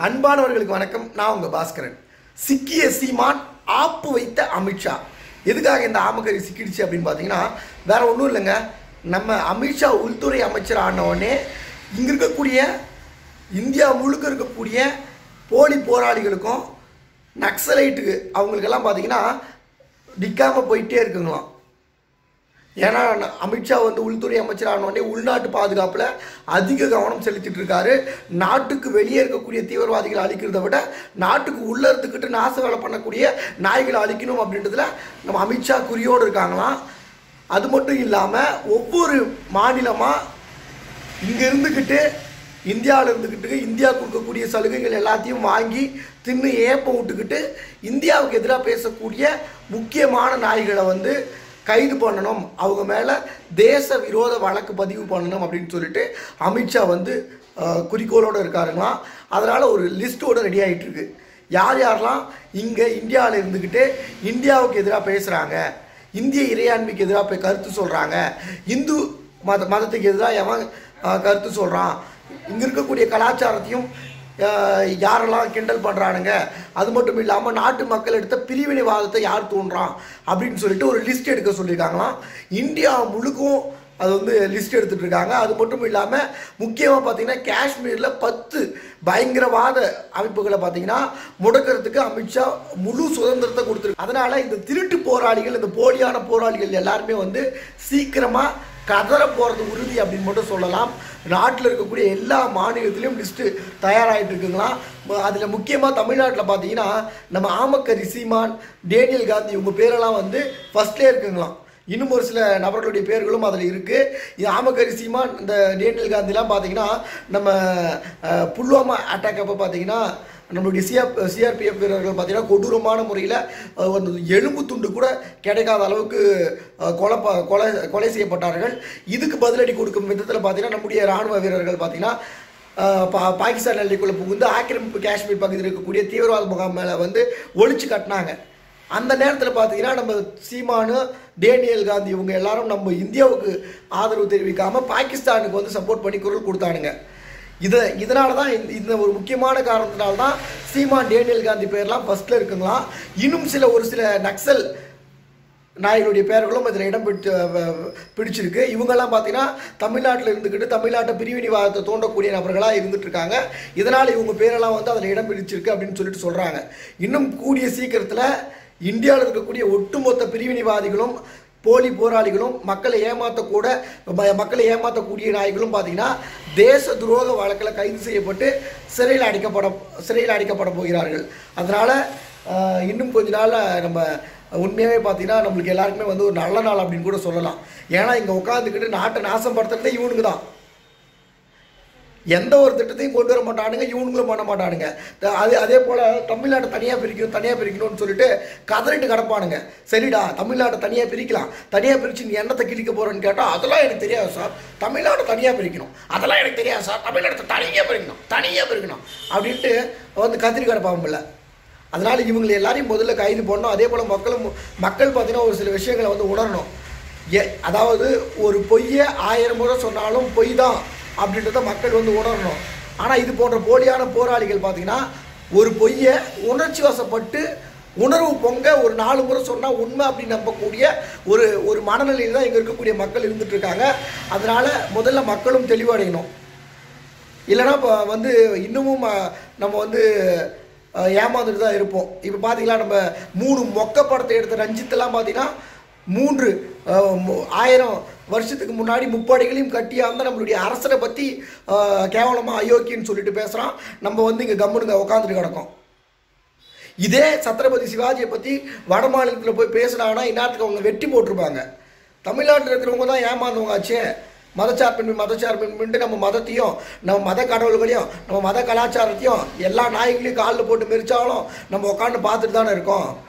அன்பானவர்களுக்கு வணக்கம் நான் உங்க பாஸ்கரன் சிக்கிய சீமான் ஆப்பு வைத்த அமித்ஷா எதுக்காக இந்த ஆமக்கறி சிக்கிடுச்சு அப்படின்னு பார்த்தீங்கன்னா வேற ஒன்றும் இல்லைங்க நம்ம அமித்ஷா உள்துறை அமைச்சர் ஆன உடனே இங்கே இருக்கக்கூடிய இந்தியா முழுக்க இருக்கக்கூடிய போலி போராளிகளுக்கும் நக்சலைட்டுக்கு அவங்களுக்கெல்லாம் பார்த்தீங்கன்னா நிற்காமல் போயிட்டே இருக்குங்களாம் ஏன்னா ந- அமித்ஷா வந்து உள்துறை அமைச்சர் ஆன உடனே உள்நாட்டு பாதுகாப்பில் அதிக கவனம் செலுத்திட்டு இருக்காரு நாட்டுக்கு வெளியே இருக்கக்கூடிய தீவிரவாதிகளை அழிக்கிறத விட நாட்டுக்கு உள்ள இருந்துக்கிட்டு நாச வேலை பண்ணக்கூடிய நாய்களை அழிக்கணும் அப்படின்றதுல நம்ம அமித்ஷா குறியோடு இருக்காங்களாம் அது மட்டும் இல்லாமல் ஒவ்வொரு மாநிலமாக இங்கே இருந்துக்கிட்டு இந்தியாவில் இருந்துக்கிட்டு இந்தியா கொடுக்கக்கூடிய சலுகைகள் எல்லாத்தையும் வாங்கி தின்னு ஏப்பம் விட்டுக்கிட்டு இந்தியாவுக்கு எதிராக பேசக்கூடிய முக்கியமான நாய்களை வந்து கைது பண்ணணும் அவங்க மேலே தேச விரோத வழக்கு பதிவு பண்ணணும் அப்படின்னு சொல்லிட்டு அமித்ஷா வந்து அஹ், குறிக்கோளோடு இருக்காருங்களாம் அதனால் ஒரு லிஸ்ட்டோடு ரெடி ஆகிட்டு இருக்கு யார் யாரெல்லாம் இங்கே இந்தியாவில் இருந்துக்கிட்டு இந்தியாவுக்கு எதிராக பேசுகிறாங்க இந்திய இறையாண்மைக்கு எதிராக கருத்து சொல்கிறாங்க இந்து மத மதத்துக்கு எதிராக எவன் அஹ், கருத்து சொல்கிறான் இங்கே இருக்கக்கூடிய கலாச்சாரத்தையும் அஹ், யாரெல்லாம் கிண்டல் பண்ணுறானுங்க அது மட்டும் இல்லாமல் நாட்டு மக்கள் எடுத்த பிரிவினைவாதத்தை யார் தோன்றான் அப்படின்னு சொல்லிட்டு ஒரு லிஸ்ட் எடுக்க சொல்லியிருக்காங்களாம் இந்தியா முழுக்கும் அது வந்து லிஸ்ட் எடுத்துட்டு இருக்காங்க அது மட்டும் இல்லாமல் முக்கியமாக பார்த்தீங்கன்னா காஷ்மீரில் பத்து பயங்கரவாத அமைப்புகளை பார்த்தீங்கன்னா முடக்கிறதுக்கு அமித்ஷா முழு சுதந்திரத்தை கொடுத்துருக்கு அதனால இந்த திருட்டு போராளிகள் இந்த போலியான போராளிகள் எல்லாருமே வந்து சீக்கிரமாக கதற போகிறது உறுதி அப்படின்னு மட்டும் சொல்லலாம் நாட்டில் இருக்கக்கூடிய எல்லா மாநிலத்திலையும் லிஸ்ட்டு தயாராகிட்டு இருக்குங்களாம் அதில் முக்கியமாக தமிழ்நாட்டில் பார்த்தீங்கன்னா நம்ம ஆமக்கரி சீமான் டேனியல் காந்தி இவங்க பேரெல்லாம் வந்து ஃபர்ஸ்ட்லேயே இருக்குங்களாம் இன்னும் ஒரு சில நபர்களுடைய பேர்களும் அதில் இருக்குது இது ஆமக்கரி சீமான் இந்த டேனியல் காந்திலாம் பார்த்தீங்கன்னா நம்ம அஹ், புல்வாமா அட்டாக் அப்போ பார்த்தீங்கன்னா நம்மளுடைய சிஆர் சிஆர்பிஎஃப் வீரர்கள் பார்த்தீங்கன்னா கொடூரமான முறையில் ஒரு எலும்பு துண்டு கூட கிடைக்காத அளவுக்கு அஹ், கொலை ப- கொலை கொலை செய்யப்பட்டார்கள் இதுக்கு பதிலடி கொடுக்கும் விதத்தில் பார்த்தீங்கன்னா நம்முடைய ராணுவ வீரர்கள் பார்த்தீங்கன்னா அஹ், பா பாகிஸ்தான் எல்லைக்குள்ளே புகுந்து ஆக்கிரமிப்பு காஷ்மீர் பகுதியில் இருக்கக்கூடிய தீவிரவாத முகாம் மேலே வந்து ஒழிச்சு கட்டினாங்க அந்த நேரத்தில் பார்த்தீங்கன்னா நம்ம சீமானு டேனியல் காந்தி இவங்க எல்லாரும் நம்ம இந்தியாவுக்கு ஆதரவு தெரிவிக்காம பாகிஸ்தானுக்கு வந்து சப்போர்ட் பண்ணி குரல் கொடுத்தானுங்க இதை இதனால தான் இந்த- இந்த ஒரு முக்கியமான காரணத்தினால தான் சீமான் டேனியல் காந்தி பேர்லாம் ஃபர்ஸ்ட்ல இருக்குங்களாம் இன்னும் சில ஒரு சில நக்சல் நாயர்களுடைய பெயர்களும் இதில் இடம் பிடிச்சு வ- பிடிச்சிருக்கு இவங்கெல்லாம் பார்த்தீங்கன்னா தமிழ்நாட்டில் இருந்துக்கிட்டு தமிழ்நாட்டை பிரிவினைவாதத்தை தோண்டக்கூடிய நபர்களாக இருந்துட்டு இருக்காங்க இதனால் இவங்க பேரெல்லாம் வந்து அதில் இடம் பிடிச்சிருக்கு அப்படின்னு சொல்லிட்டு சொல்கிறாங்க இன்னும் கூடிய சீக்கிரத்தில் இந்தியாவில் இருக்கக்கூடிய ஒட்டுமொத்த பிரிவினைவாதிகளும் போலி போராளிகளும் மக்களை ஏமாற்றக்கூட ம- மக்களை ஏமாற்றக்கூடிய நாய்களும் பார்த்தீங்கன்னா தேச துரோக வழக்கில் கைது செய்யப்பட்டு சிறையில் அடைக்கப்பட சிறையில் அடைக்கப்பட போகிறார்கள் அதனால் ஆஹ் இன்னும் கொஞ்ச நாளில் நம்ம உண்மையாகவே பார்த்தீங்கன்னா நம்மளுக்கு எல்லாருக்குமே வந்து ஒரு நல்ல நாள் அப்படின்னு கூட சொல்லலாம் ஏன்னா இங்கே உட்காந்துக்கிட்டு நாட்டை நாசம் படுத்துறதே இவனுக்கு தான் எந்த ஒரு திட்டத்தையும் கொண்டு வர மாட்டானுங்க இவனுங்களும் பண்ண மாட்டானுங்க த- அது அதே போல் தமிழ்நாட்டை தனியாக பிரிக்கணும் தனியாக பிரிக்கணும்னு சொல்லிட்டு கதறிட்டு கிடப்பானுங்க சரிடா தமிழ்நாட்டை தனியாக பிரிக்கலாம் தனியாக பிரித்து நீ என்னத்தை கிழிக்க போகிறேன்னு கேட்டால் அதெல்லாம் எனக்கு தெரியாது சார் தமிழ்நாட்டை தனியாக பிரிக்கணும் அதெல்லாம் எனக்கு தெரியாது சார் தமிழ்நாட்டை தனியாக பிரிக்கணும் தனியாக பிரிக்கணும் அப்படின்ட்டு வந்து கத்திரி கிடப்பாங்கல்ல அதனால் இவங்களை எல்லாரையும் முதல்ல கைது பண்ணணும் அதே போல் மக்களும் மக்கள் பார்த்தீங்கன்னா ஒரு சில விஷயங்களை வந்து உணரணும் ஏ அதாவது ஒரு பொய்யை ஆயிரம் முறை சொன்னாலும் பொய் தான் அப்படின்றத மக்கள் வந்து உணரணும் ஆனால் இது போன்ற போலியான போராளிகள் பார்த்தீங்கன்னா ஒரு பொய்யை உணர்ச்சி வசப்பட்டு உணர்வு பொங்க ஒரு நாலு முறை சொன்னால் உண்மை அப்படின்னு நம்பக்கூடிய ஒரு ஒரு மனநிலையில் தான் இங்கே இருக்கக்கூடிய மக்கள் இருந்துட்டு இருக்காங்க அதனால் முதல்ல மக்களும் தெளிவடையணும் இல்லைன்னா இப்போ வந்து இன்னமும் அஹ், நம்ம வந்து அஹ், ஏமாந்துட்டு தான் இருப்போம் இப்போ பார்த்தீங்களா நம்ம மூணு மொக்க படத்தை எடுத்த ரஞ்சித்தெல்லாம் பார்த்தீங்கன்னா மூன்று அஹ், மு- ஆயிரம் வருஷத்துக்கு முன்னாடி முப்படைகளையும் கட்டிய அந்த நம்மளுடைய அரசரை பற்றி கேவலமாக அயோக்கியன்னு சொல்லிட்டு பேசுகிறான் நம்ம வந்து இங்கே கம்முனுங்க உட்காந்துட்டு கிடக்கோம் இதே சத்ரபதி சிவாஜியை பற்றி வட மாநிலத்தில் போய் பேசுனாங்கன்னா இந்நேரத்துக்கு அவங்க வெட்டி போட்டிருப்பாங்க தமிழ்நாட்டில் இருக்கிறவங்க தான் ஏமாந்தவங்க ஆச்சே மதச்சார்பின்மை மதச்சார்பின்மைன்ட்டு நம்ம மதத்தையும் நம்ம மத கடவுள்களையும் நம்ம மத கலாச்சாரத்தையும் எல்லா நாய்களையும் காலில் போட்டு மெரிச்சாலும் நம்ம உட்காந்து பார்த்துட்டு தானே இருக்கோம்